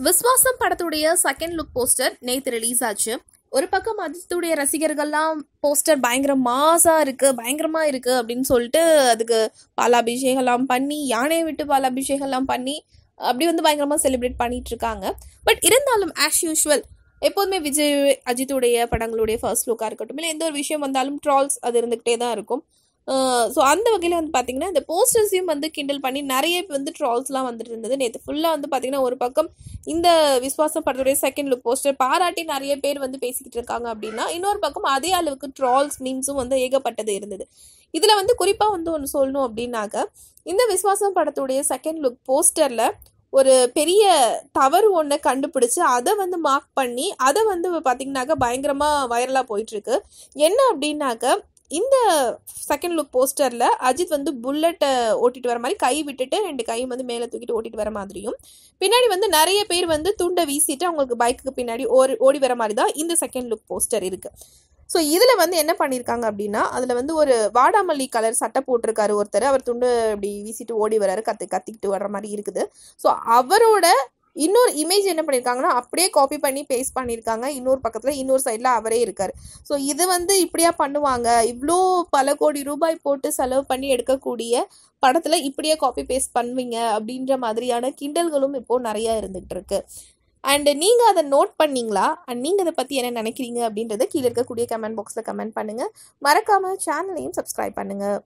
விஸ்வாசம் படத்துடைய second look poster நேத்து release ஆச்சு ஒரு பக்கம் அஜித்துடைய ரசிகர்கள்லாம் போஸ்டர் பயங்கர மாசா இருக்கு பயங்கரமா இருக்கு அப்படின்னு சொல்லிட்டு அதுக்கு பாலாபிஷேகம்லாம் பண்ணி யானையை விட்டு பாலாபிஷேகம்லாம் பண்ணி அப்படி வந்து பயங்கரமா செலிப்ரேட் பண்ணிட்டு இருக்காங்க பட் இருந்தாலும் ஆஸ் யூஷுவல் எப்போதுமே விஜய் அஜித்துடைய படங்களுடைய ஃபர்ஸ்ட் லுக்காக இருக்கட்டும் இல்லை எந்த ஒரு விஷயம் வந்தாலும் ட்ரால்ஸ் அது இருந்துகிட்டே தான் இருக்கும் ஸோ அந்த வகையில் வந்து பார்த்தீங்கன்னா இந்த போஸ்டர்ஸையும் வந்து கிண்டல் பண்ணி நிறைய வந்து ட்ரால்ஸ்லாம் வந்துட்டு இருந்தது நேற்று ஃபுல்லாக வந்து பார்த்தீங்கன்னா ஒரு பக்கம் இந்த விஸ்வாசம் படத்துடைய செகண்ட் லுக் போஸ்டர் பாராட்டி நிறைய பேர் வந்து பேசிக்கிட்டு இருக்காங்க அப்படின்னா இன்னொரு பக்கம் அதே அளவுக்கு ட்ரால்ஸ் மீம்ஸும் வந்து ஏகப்பட்டது இருந்தது இதில் வந்து குறிப்பாக வந்து ஒன்று சொல்லணும் அப்படின்னாக்க இந்த விஸ்வாசம் படத்துடைய செகண்ட் லுக் போஸ்டரில் ஒரு பெரிய தவறு ஒன்றை கண்டுபிடிச்சு அதை வந்து மார்க் பண்ணி அதை வந்து பார்த்தீங்கன்னாக்க பயங்கரமாக வைரலாக போயிட்டுருக்கு என்ன அப்படின்னாக்க இந்த செகண்ட் லுக் போஸ்டரில் அஜித் வந்து புல்லட்டை ஓட்டிட்டு வர மாதிரி கை விட்டுட்டு ரெண்டு கையும் வந்து மேலே தூக்கிட்டு ஓட்டிட்டு வர மாதிரியும் பின்னாடி வந்து நிறைய பேர் வந்து துண்டை வீசிட்டு அவங்களுக்கு பைக்குக்கு பின்னாடி ஓடி ஓடி வர மாதிரி தான் இந்த செகண்ட் லுக் போஸ்டர் இருக்கு ஸோ இதில் வந்து என்ன பண்ணியிருக்காங்க அப்படின்னா அதில் வந்து ஒரு வாடாமல்லி கலர் சட்டை போட்டிருக்காரு ஒருத்தர் அவர் துண்டு இப்படி வீசிட்டு ஓடி வராரு கத்து கத்திக்கிட்டு வர்ற மாதிரி இருக்குது ஸோ அவரோட இன்னொரு இமேஜ் என்ன பண்ணியிருக்காங்கன்னா அப்படியே காப்பி பண்ணி பேஸ்ட் பண்ணியிருக்காங்க இன்னொரு பக்கத்தில் இன்னொரு சைடில் அவரே இருக்கார் ஸோ இது வந்து இப்படியா பண்ணுவாங்க இவ்வளோ பல கோடி ரூபாய் போட்டு செலவு பண்ணி எடுக்கக்கூடிய படத்தில் இப்படியே காப்பி பேஸ்ட் பண்ணுவீங்க அப்படின்ற மாதிரியான கிண்டல்களும் இப்போ நிறையா இருந்துகிட்டு இருக்கு அண்ட் நீங்கள் அதை நோட் பண்ணீங்களா அண்ட் நீங்கள் அதை பற்றி என்ன நினைக்கிறீங்க அப்படின்றத கீழே இருக்கக்கூடிய கமெண்ட் பாக்ஸில் கமெண்ட் பண்ணுங்கள் மறக்காமல் சேனலையும் சப்ஸ்கிரைப் பண்ணுங்கள்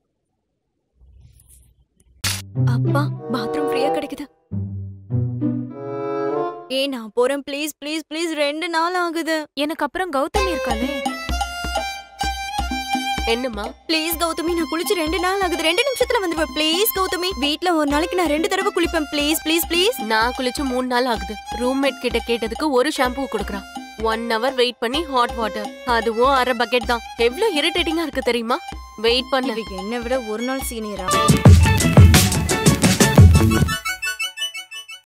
அப்பா பாத்ரூம் ஃப்ரீயா கிடைக்குது ஏய் நான் போறேன் ப்ளீஸ் ப்ளீஸ் ப்ளீஸ் ரெண்டு நாள் ஆகுது எனக்கு அப்புறம் கௌதமி இருக்காளே என்னம்மா ப்ளீஸ் கௌதமி நான் குளிச்சு ரெண்டு நாள் ஆகுது ரெண்டு நிமிஷத்துல வந்துருவேன் ப்ளீஸ் கௌதமி வீட்ல ஒரு நாளைக்கு நான் ரெண்டு தடவை குளிப்பேன் ப்ளீஸ் ப்ளீஸ் ப்ளீஸ் நான் குளிச்சு மூணு நாள் ஆகுது ரூம்மேட் கிட்ட கேட்டதுக்கு ஒரு ஷாம்பு கொடுக்குறான் ஒன் ஹவர் வெயிட் பண்ணி ஹாட் வாட்டர் அதுவும் அரை பக்கெட் தான் எவ்வளவு இரிட்டேட்டிங்கா இருக்கு தெரியுமா வெயிட் பண்ணு இவ என்னை விட ஒரு நாள் சீனியரா